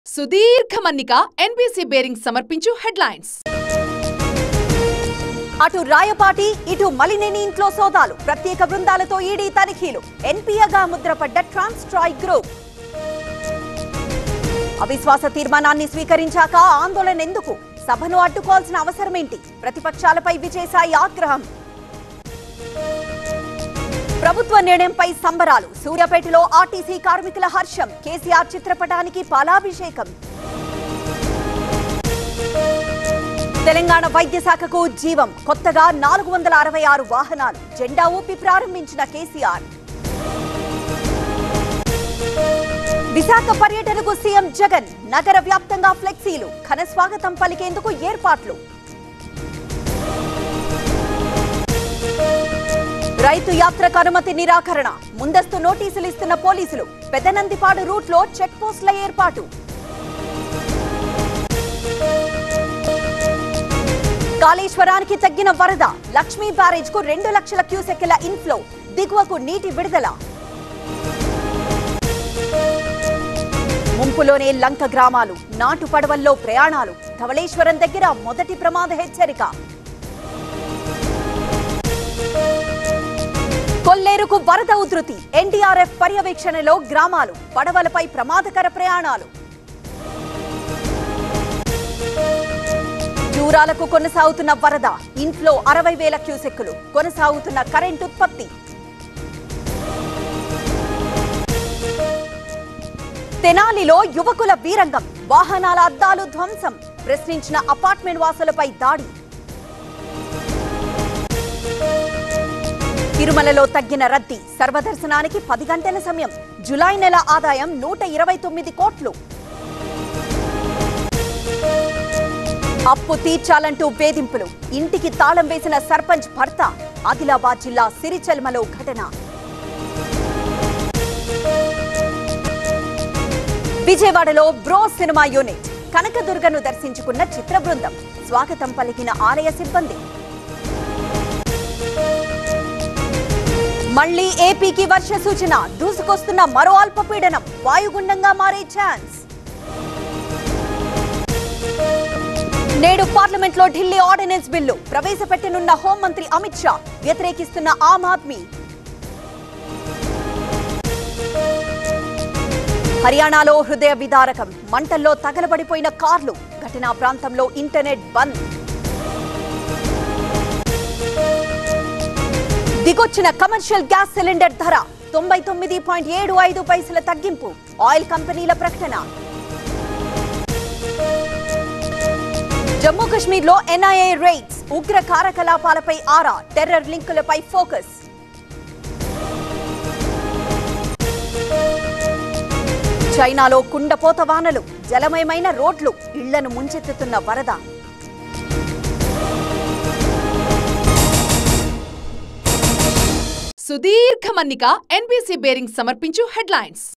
సుదీర్ఘ మన్నిక NBC bearing సమర్పించు హెడ్లైన్స్ అటు రాయపాటి ఇటు మలినేని ఇంట్లో సోదాలు ప్రత్యేక బృందాలతో ఈడీ తనిఖీలు ఎన్పిఏగా ముద్రపడ్డ ట్రాన్స్ట్రాయ్ గ్రూప్ అవిశ్వాస తీర్మానాన్ని స్వీకరించాక ఆందోళన ఎందుకు సభను అడ్డుకోవాల్సిన అవసరమేంటి ప్రతిపక్షాలపై విజయసాయి ఆగ్రహం ప్రభుత్వ నిర్ణయంపై సంబరాలు సూర్యాపేటలో ఆర్టీసీ కార్మికుల హర్షం కేసీఆర్ చిత్రపటానికి పాలాభిషేకం తెలంగాణ వైద్య శాఖకు జీవం కొత్తగా నాలుగు వందల అరవై ఆరు వాహనాలు జెండా ఊపి ప్రారంభించిన కేసీఆర్ విశాఖ పర్యటనకు సీఎం జగన్ నగర వ్యాప్తంగా ఫ్లెక్సీలు ఘన స్వాగతం పలికేందుకు ఏర్పాట్లు రైతు యాత్రకు అనుమతి నిరాకరణ ముందస్తు నోటీసులు ఇస్తున్న పోలీసులు పెదనందిపాడు రూట్లో చెక్ పోస్టుల ఏర్పాటు కాళేశ్వరానికి తగ్గిన వరద లక్ష్మీ బ్యారేజ్ కు రెండు లక్షల క్యూసెక్ల ఇన్ఫ్లో దిగువకు నీటి విడుదల ముంపులోనే లంక గ్రామాలు నాటు పడవల్లో ప్రయాణాలు ధవళేశ్వరం దగ్గర మొదటి ప్రమాద హెచ్చరిక కొల్లేరుకు వరద ఉధృతి ఎన్డీఆర్ఎఫ్ పర్యవేక్షణలో గ్రామాలు పడవలపై ప్రమాదకర ప్రయాణాలు దూరాలకు కొనసాగుతున్న వరద ఇంట్లో అరవై వేల క్యూసెక్కులు కొనసాగుతున్న కరెంట్ ఉత్పత్తి తెనాలిలో యువకుల వీరంగం వాహనాల అద్దాలు ధ్వంసం ప్రశ్నించిన అపార్ట్మెంట్ వాసులపై దాడి తిరుమలలో తగ్గిన రద్దీ సర్వదర్శనానికి పది గంటల సమయం జులై నెల ఆదాయం నూట ఇరవై తొమ్మిది కోట్లు అప్పు తీర్చాలంటూ వేధింపులు ఇంటికి తాళం వేసిన సర్పంచ్ భర్త ఆదిలాబాద్ జిల్లా సిరిచెల్మలో ఘటన విజయవాడలో బ్రో సినిమా యూనిట్ కనకదుర్గను దర్శించుకున్న చిత్ర బృందం స్వాగతం పలికిన ఆలయ సిబ్బంది మళ్లీ ఏపీకి వర్ష సూచన దూసుకొస్తున్న మరో అల్పపీడనం వాయుగుండంగా మారే ఛాన్స్ నేడు పార్లమెంట్ లో ఢిల్లీ ఆర్డినెన్స్ బిల్లు ప్రవేశపెట్టనున్న హోంమంత్రి అమిత్ షా వ్యతిరేకిస్తున్న ఆమ్ ఆద్మీ హర్యానాలో హృదయ విదారకం మంటల్లో తగలబడిపోయిన కార్లు ఘటనా ప్రాంతంలో ఇంటర్నెట్ బంద్ దిగొచ్చిన కమర్షియల్ గ్యాస్ సిలిండర్ ధర తొంభై తొమ్మిది పాయింట్ ఏడు ఐదు పైసల తగ్గింపు ఆయిల్ కంపెనీల ప్రకటన జమ్మూ కశ్మీర్లో ఎన్ఐఏ రైడ్స్ ఉగ్ర కార్యకలాపాలపై ఆరా టెర్రర్ లింకులపై ఫోకస్ చైనాలో కుండపోత వానలు జలమయమైన రోడ్లు ఇళ్లను ముంచెత్తుతున్న వరద సుదీర్ఘ మన్నిక ఎన్బీసీ బేరింగ్ సమర్పించు హెడ్లైన్స్